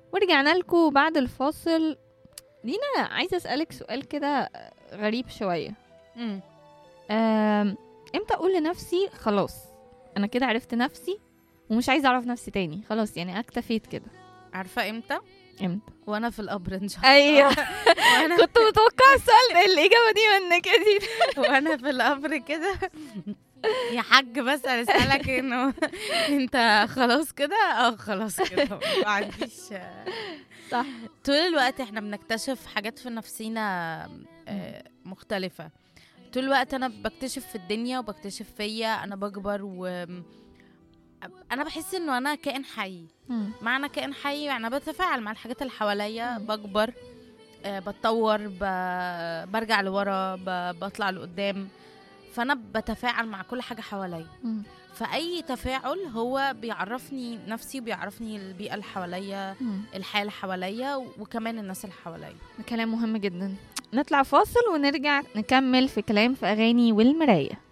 ورجعنا لكم بعد الفاصل دينا عايزه اسالك سؤال كده غريب شويه مم. أم، امتى اقول لنفسي خلاص انا كده عرفت نفسي ومش عايزه اعرف نفسي تاني خلاص يعني اكتفيت كده عارفه امتى امتى وانا في القبر ان شاء الله ايوه وانا كنت متوقعه السؤال الاجابه دي منك يا دينا وانا في القبر كده يا حاج بس انا اسالك انه انت خلاص كده اه خلاص كده ما عنديش صح طول الوقت احنا بنكتشف حاجات في نفسينا آه، مختلفة طول الوقت انا بكتشف في الدنيا وبكتشف فيا انا بكبر و انا بحس انه انا كائن حي مم. معنى كائن حي يعني أنا بتفاعل مع الحاجات اللي حواليا مم. بكبر آه، بتطور ب- برجع لورا ب- بطلع لقدام فانا بتفاعل مع كل حاجه حواليا مم. فاي تفاعل هو بيعرفني نفسي وبيعرفني البيئه اللي حواليا مم. الحياه اللي حواليا وكمان الناس اللي حواليا ده كلام مهم جدا نطلع فاصل ونرجع نكمل في كلام في اغاني والمرايه